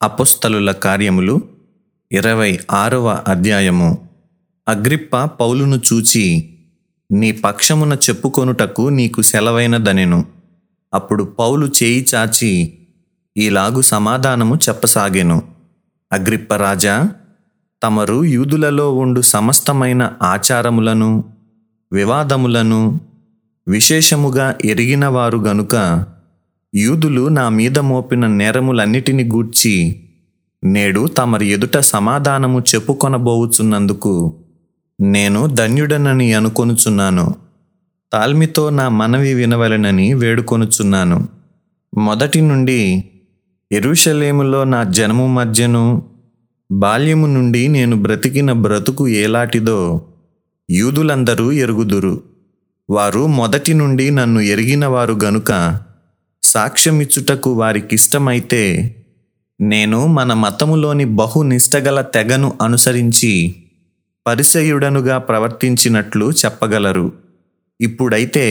అపుస్తలుల కార్యములు ఇరవై ఆరవ అధ్యాయము అగ్రిప్ప పౌలును చూచి నీ పక్షమున చెప్పుకొనుటకు నీకు సెలవైనదనెను అప్పుడు పౌలు చేయి చాచి ఈలాగు సమాధానము చెప్పసాగెను అగ్రిప్ప రాజా తమరు యూదులలో ఉండు సమస్తమైన ఆచారములను వివాదములను విశేషముగా ఎరిగినవారు గనుక యూదులు నా మీద మోపిన నేరములన్నిటిని గూర్చి నేడు తమరి ఎదుట సమాధానము చెప్పుకొనబోవుచున్నందుకు నేను ధన్యుడనని అనుకొనుచున్నాను తాల్మితో నా మనవి వినవలెనని వేడుకొనుచున్నాను మొదటి నుండి ఎరుషలేములో నా జనము మధ్యను బాల్యము నుండి నేను బ్రతికిన బ్రతుకు ఏలాటిదో యూదులందరూ ఎరుగుదురు వారు మొదటి నుండి నన్ను ఎరిగినవారు గనుక సాక్ష్యమిచ్చుటకు వారికిష్టమైతే నేను మన మతములోని బహు నిష్టగల తెగను అనుసరించి పరిసయుడనుగా ప్రవర్తించినట్లు చెప్పగలరు ఇప్పుడైతే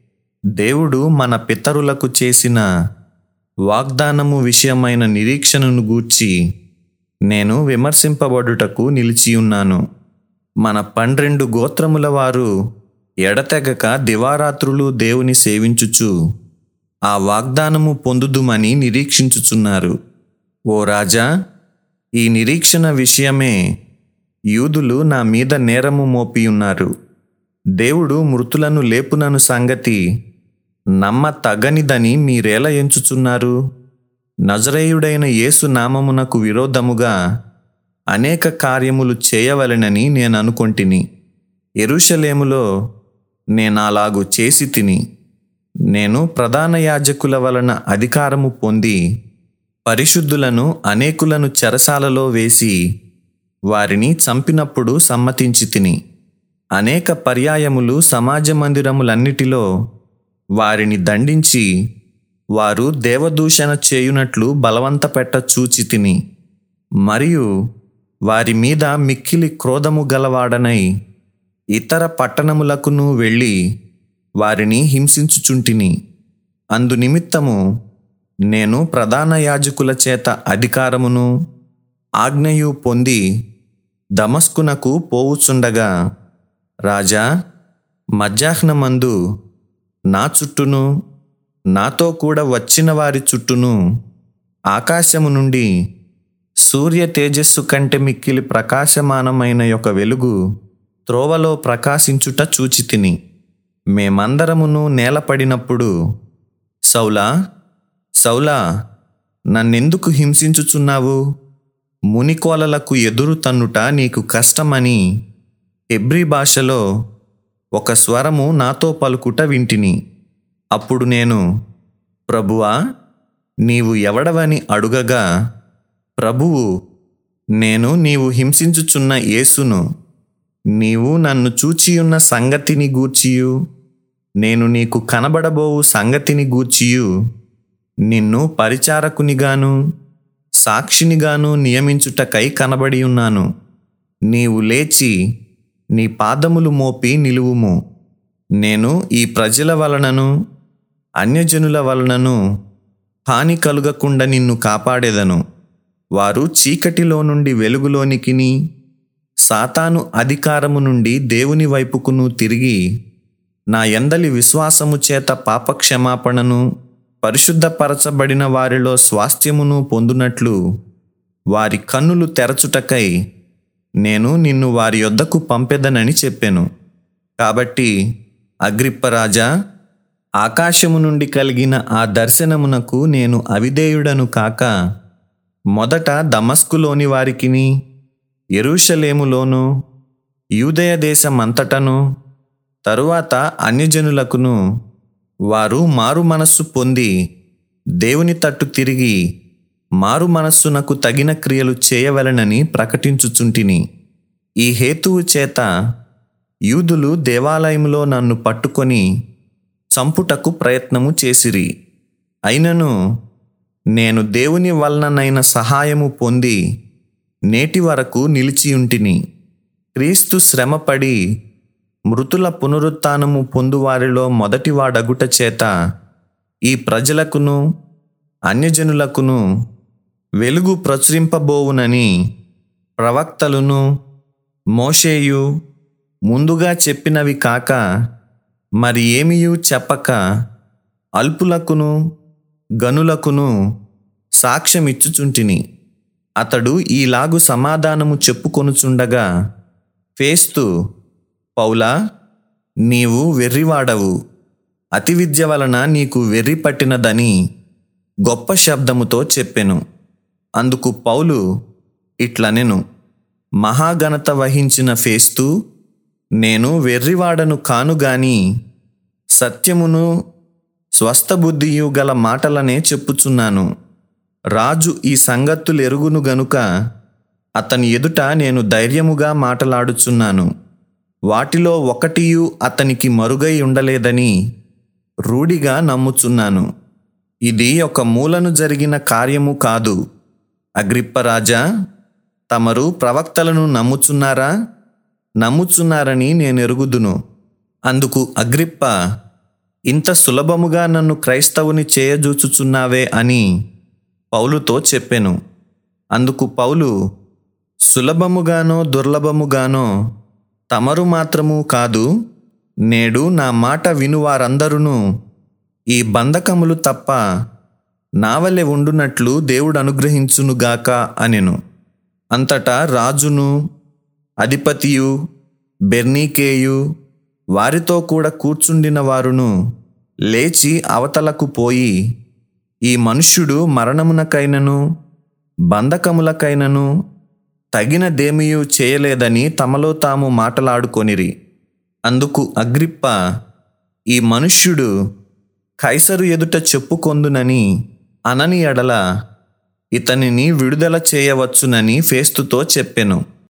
దేవుడు మన పితరులకు చేసిన వాగ్దానము విషయమైన నిరీక్షణను గూర్చి నేను విమర్శింపబడుటకు నిలిచియున్నాను మన పన్నెండు గోత్రముల వారు ఎడతెగక దివారాత్రులు దేవుని సేవించుచు ఆ వాగ్దానము పొందుదుమని నిరీక్షించుచున్నారు ఓ రాజా ఈ నిరీక్షణ విషయమే యూదులు నా మీద నేరము మోపియున్నారు దేవుడు మృతులను లేపునను సంగతి నమ్మ తగనిదని మీరేలా ఎంచుచున్నారు నజరేయుడైన యేసు నామమునకు విరోధముగా అనేక కార్యములు చేయవలెనని నేను అనుకొంటిని ఎరుషలేములో నేనాలాగు చేసి తిని నేను ప్రధాన యాజకుల వలన అధికారము పొంది పరిశుద్ధులను అనేకులను చెరసాలలో వేసి వారిని చంపినప్పుడు సమ్మతించి తిని అనేక పర్యాయములు సమాజ మందిరములన్నిటిలో వారిని దండించి వారు దేవదూషణ చేయునట్లు బలవంత పెట్ట చూచి తిని మరియు వారి మీద మిక్కిలి క్రోధము గలవాడనై ఇతర పట్టణములకును వెళ్ళి వారిని హింసించుచుంటిని అందు నిమిత్తము నేను ప్రధాన యాజకుల చేత అధికారమును ఆజ్ఞయు పొంది దమస్కునకు పోవుచుండగా రాజా మధ్యాహ్నమందు నా చుట్టూను నాతో కూడా వచ్చిన వారి చుట్టూను ఆకాశము నుండి సూర్య తేజస్సు కంటే మిక్కిలి ప్రకాశమానమైన యొక్క వెలుగు త్రోవలో ప్రకాశించుట చూచి తిని మేమందరమును నేలపడినప్పుడు సౌలా సౌలా నన్నెందుకు హింసించుచున్నావు మునికోలలకు ఎదురు తన్నుట నీకు కష్టమని ఎబ్రి భాషలో ఒక స్వరము నాతో పలుకుట వింటిని అప్పుడు నేను ప్రభువా నీవు ఎవడవని అడుగగా ప్రభువు నేను నీవు హింసించుచున్న యేసును నీవు నన్ను చూచియున్న సంగతిని గూర్చియు నేను నీకు కనబడబోవు సంగతిని గూర్చియు నిన్ను పరిచారకునిగాను సాక్షినిగాను నియమించుటకై కనబడి ఉన్నాను నీవు లేచి నీ పాదములు మోపి నిలువుము నేను ఈ ప్రజల వలనను అన్యజనుల వలనను హాని కలుగకుండా నిన్ను కాపాడేదను వారు చీకటిలో నుండి వెలుగులోనికిని సాతాను అధికారము నుండి దేవుని వైపుకును తిరిగి నా ఎందలి విశ్వాసము చేత పాపక్షమాపణను పరిశుద్ధపరచబడిన వారిలో స్వాస్థ్యమును పొందునట్లు వారి కన్నులు తెరచుటకై నేను నిన్ను వారి యొద్దకు పంపెదనని చెప్పాను కాబట్టి అగ్రిప్పరాజా ఆకాశము నుండి కలిగిన ఆ దర్శనమునకు నేను అవిధేయుడను కాక మొదట దమస్కులోని వారికిని ఎరుషలేములోను యూదయ దేశమంతటను తరువాత అన్యజనులకును వారు మారు మనస్సు పొంది దేవుని తట్టు తిరిగి మారు మనస్సునకు తగిన క్రియలు చేయవలెనని ప్రకటించుచుంటిని ఈ హేతువు చేత యూదులు దేవాలయంలో నన్ను పట్టుకొని చంపుటకు ప్రయత్నము చేసిరి అయినను నేను దేవుని వలననైన సహాయము పొంది నేటి వరకు నిలిచియుంటిని క్రీస్తు శ్రమపడి మృతుల పునరుత్నము పొందువారిలో మొదటివాడగుట చేత ఈ ప్రజలకును అన్యజనులకును వెలుగు ప్రచురింపబోవునని ప్రవక్తలును మోషేయు ముందుగా చెప్పినవి కాక మరి ఏమియూ చెప్పక అల్పులకును గనులకును సాక్ష్యమిచ్చుచుంటిని అతడు ఈలాగు సమాధానము చెప్పుకొనుచుండగా ఫేస్తు పౌలా నీవు వెర్రివాడవు అతి విద్య వలన నీకు వెర్రి పట్టినదని గొప్ప శబ్దముతో చెప్పెను అందుకు పౌలు ఇట్లనెను మహాఘనత వహించిన ఫేస్తు నేను వెర్రివాడను కాను గాని సత్యమును స్వస్థబుద్ధియు గల మాటలనే చెప్పుచున్నాను రాజు ఈ సంగతులు ఎరుగును గనుక అతని ఎదుట నేను ధైర్యముగా మాటలాడుచున్నాను వాటిలో ఒకటియు అతనికి మరుగై ఉండలేదని రూఢిగా నమ్ముచున్నాను ఇది ఒక మూలను జరిగిన కార్యము కాదు అగ్రిప్పరాజా తమరు ప్రవక్తలను నమ్ముచున్నారా నమ్ముచున్నారని నేను ఎరుగుదును అందుకు అగ్రిప్ప ఇంత సులభముగా నన్ను క్రైస్తవుని చేయజూచుచున్నావే అని పౌలుతో చెప్పెను అందుకు పౌలు సులభముగానో దుర్లభముగానో తమరు మాత్రము కాదు నేడు నా మాట వినువారందరూ ఈ బంధకములు తప్ప నావలె ఉండునట్లు దేవుడు అనుగ్రహించునుగాక అనెను అంతటా రాజును అధిపతియు బెర్నీకేయు వారితో కూడా కూర్చుండిన వారును లేచి అవతలకు పోయి ఈ మనుష్యుడు మరణమునకైనను బంధకములకైనను తగిన దేమియు చేయలేదని తమలో తాము మాటలాడుకొనిరి అందుకు అగ్రిప్ప ఈ మనుష్యుడు కైసరు ఎదుట చెప్పుకొందునని అనని ఎడల ఇతనిని విడుదల చేయవచ్చునని ఫేస్తుతో చెప్పెను